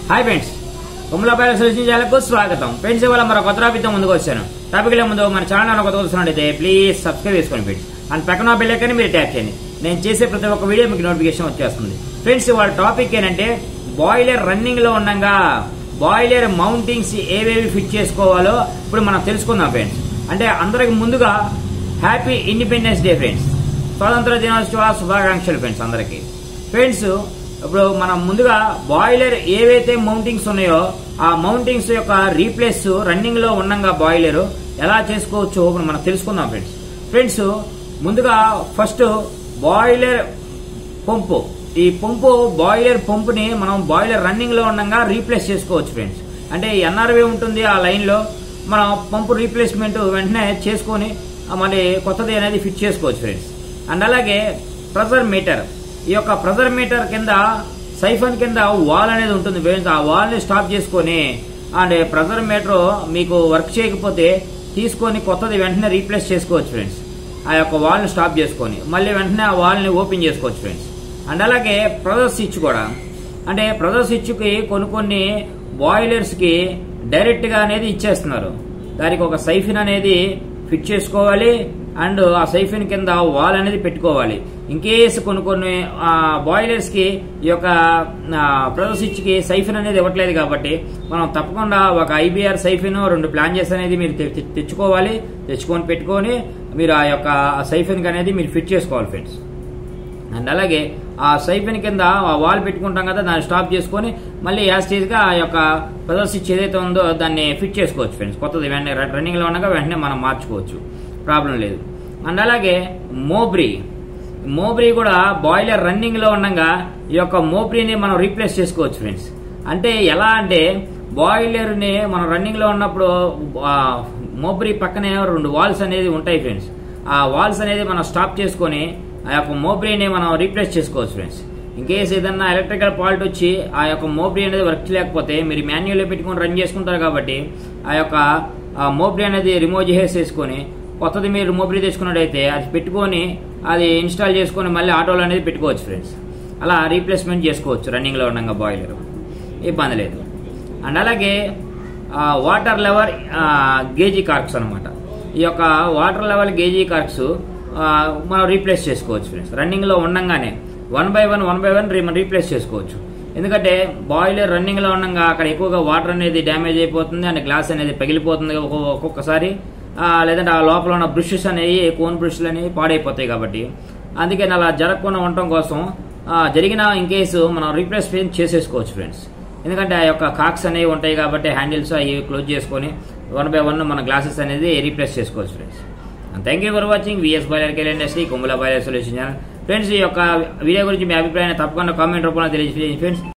hi friends కుమ్లపాయల solution ఛానల్కు స్వాగతం friends ఇవాళ మరో కొత్త టాపిక్తో ముందుకు వచ్చాను టాపిక్ లో ముందు మన ఛానల్ కొత్త వస్తున్నట్టయితే ప్లీజ్ సబ్స్క్రైబ్ చేసుకోండి ఫ్రెండ్స్ అండ్ పక్కన బెల్ ఐకాన్ మీరు ట్యాప్ చేయండి నేను చేసే ప్రతి ఒక్క వీడియో మీకు నోటిఫికేషన్ వచ్చేస్తుంది ఫ్రెండ్స్ ఇవాళ టాపిక్ ఏంటంటే బాయిలర్ రన్నింగ్ లో ఉండగా బాయిలర్ మౌంటింగ్స్ ఏవేవి ఫిట్ చేసుకోవాలో ఇప్పుడు మనం తెలుసుకుందాం ఫ్రెండ్స్ అంటే అందరికి ముందుగా హ్యాపీ ఇండిపెండెన్స్ డే ఫ్రెండ్స్ స్వాతంత్ర దినోత్సవ శుభాకాంక్షలు ఫ్రెండ్స్ అందరికి ఫ్రెండ్స్ ఇప్పుడు మనం ముందుగా బాయిలర్ ఏవైతే మౌంటింగ్స్ ఉన్నాయో ఆ మౌంటింగ్స్ యొక్క రీప్లేస్ రన్నింగ్ లో ఉండగా బాయిలర్ ఎలా చేసుకోవచ్చు ఇప్పుడు మనం తెలుసుకుందాం ఫ్రెండ్స్ ఫ్రెండ్స్ ముందుగా ఫస్ట్ బాయిలర్ పంపు ఈ పంపు బాయిలర్ పంపుని మనం బాయిలర్ రన్నింగ్ లో ఉండగా రీప్లేస్ చేసుకోవచ్చు ఫ్రెండ్స్ అంటే ఎన్ఆర్వీ ఉంటుంది ఆ లైన్ లో మనం పంపు రీప్లేస్మెంట్ వెంటనే చేసుకొని ఆ మళ్ళీ కొత్తది అనేది ఫిట్ చేసుకోవచ్చు ఫ్రెండ్స్ అండ్ అలాగే ప్రెజర్ మీటర్ ఈ యొక్క ప్రెజర్ మీటర్ కింద సైఫన్ కింద వాల్ అనేది ఉంటుంది ఫ్రెండ్స్ ఆ వాల్ ని స్టాప్ చేసుకొని అండ్ ప్రెజర్ మీటర్ మీకు వర్క్ చేయకపోతే తీసుకొని కొత్తది వెంటనే రీప్లేస్ చేసుకోవచ్చు ఫ్రెండ్స్ ఆ యొక్క వాల్ ని స్టాప్ చేసుకొని మళ్ళీ వెంటనే ఆ వాల్ ని ఓపెన్ చేసుకోవచ్చు ఫ్రెండ్స్ అండ్ అలాగే ప్రెజర్ స్విచ్ కూడా అంటే ప్రెజర్ స్విచ్ కి కొన్ని కొన్ని బాయిలర్స్ కి డైరెక్ట్ గా అనేది ఇచ్చేస్తున్నారు దానికి ఒక సైఫిన్ అనేది ఫిట్ చేసుకోవాలి అండ్ ఆ సైఫిన్ కింద వాల్ అనేది పెట్టుకోవాలి ఇన్కేస్ కొన్ని కొన్ని బాయిలర్స్ కి ఈ యొక్క ప్రెజర్ స్విచ్ కి సైఫిన్ అనేది ఇవ్వట్లేదు కాబట్టి మనం తప్పకుండా ఒక ఐబీఆర్ సైఫిన్ రెండు ప్లాంజెస్ అనేది మీరు తె- తె- తెచ్చుకోవాలి తెచ్చుకొని పెట్టుకొని మీరు ఆ యొక్క సైఫిన్ అనేది మీరు ఫిట్ చేసుకోవాలి ఫ్రెండ్స్ అండ్ అలాగే ఆ సైఫిన్ కింద ఆ వాల్ పెట్టుకుంటాం కదా దాన్ని స్టాప్ చేసుకొని మళ్ళీ యాస్టేజ్ గా ఆ యొక్క ప్రెజర్ స్విచ్ ఏదైతే ఉందో దాన్ని ఫిట్ చేసుకోవచ్చు ఫ్రెండ్స్ కొత్తది వెంటనే రన్నింగ్ లో ఉండగా వెంటనే మనం మార్చుకోవచ్చు ప్రాబ్లం లేదు అండ్ అలాగే మోబ్రీ మోబ్రీ కూడా బాయిలర్ రన్నింగ్ లో ఉండగా ఈ యొక్క మోబ్రీని మనం రీప్లేస్ చేసుకోవచ్చు ఫ్రెండ్స్ అంటే ఎలా అంటే బాయిలర్ ని మనం రన్నింగ్ లో ఉన్నప్పుడు ఆ, మోబ్రీ పక్కనే రెండు వాల్స్ అనేది ఉంటాయి ఫ్రెండ్స్ ఆ వాల్స్ అనేది మనం స్టాప్ చేసుకొని ఆ యొక్క మోబ్రీని మనం రీప్లేస్ చేసుకోవచ్చు ఫ్రెండ్స్ ఇన్ కేస్ ఏదన్నా ఎలక్ట్రికల్ ఫాల్ట్ వచ్చి ఆ యొక్క మోబ్రీ అనేది వర్క్ చేయలేకపోతే మీరు మాన్యువల్ పెట్టుకొని రన్ చేసుకుంటారు కాబట్టి ఆ యొక్క మోబ్రీ అనేది రిమూవ్ చేసేసుకొని కొత్తది మీరు మోబ్రీ తెచ్చుకున్నట్టయితే అది పెట్టుకొని అది ఇన్స్టాల్ చేసుకొని మళ్ళీ ఆటోలో అనేది పెట్టుకోవచ్చు ఫ్రెండ్స్ అలా రీప్లేస్మెంట్ చేసుకోవచ్చు రన్నింగ్ లో ఉండగా బాయిలర్ ఇబ్బంది లేదు అండ్ అలాగే ఆ, వాటర్ లెవెల్ ఆ, గేజీ కార్క్స్ అనమాట ఈ యొక్క వాటర్ లెవెల్ గేజీ కార్క్స్ ఆ, మనం రీప్లేస్ చేసుకోవచ్చు ఫ్రెండ్స్ రన్నింగ్ లో ఉండంగానే one by one one by one మనం రీప్లేస్ చేసుకోవచ్చు ఎందుకంటే బాయిలర్ రన్నింగ్ లో ఉండగా అక్కడ ఎక్కువగా వాటర్ అనేది డ్యామేజ్ అయిపోతుంది అండ్ గ్లాస్ అనేది పగిలిపోతుంది ఒక్కొక్క- ఒక్కొక్కసారి ఆ, లేదంటే ఆ లోపల ఉన్న బ్రషెస్ అనేవి కోన్ బ్రష్లు అనేవి పాడైపోతాయి కాబట్టి అందుకని అలా జరగకుండా ఉండటం కోసం ఆ, జరిగిన ఇన్ కేసు మనం రీప్లేస్మెంట్ చేసేసుకోవచ్చు ఫ్రెండ్స్ ఎందుకంటే ఆ యొక్క కాక్స్ అనేవి ఉంటాయి కాబట్టి హ్యాండిల్స్ అవి క్లోజ్ చేసుకొని వన్ బై వన్ మన గ్లాసెస్ అనేది రీప్లేస్ చేసుకోవచ్చు friends thank you for watching VS boiler కేల్ industry Kommula boiler solution channel friends ఈ యొక్క వీడియో గురించి మీ అభిప్రాయాన్ని తప్పకుండా కామెంట్ రూపంలో తెలియజేయండి ఫ్రెండ్స్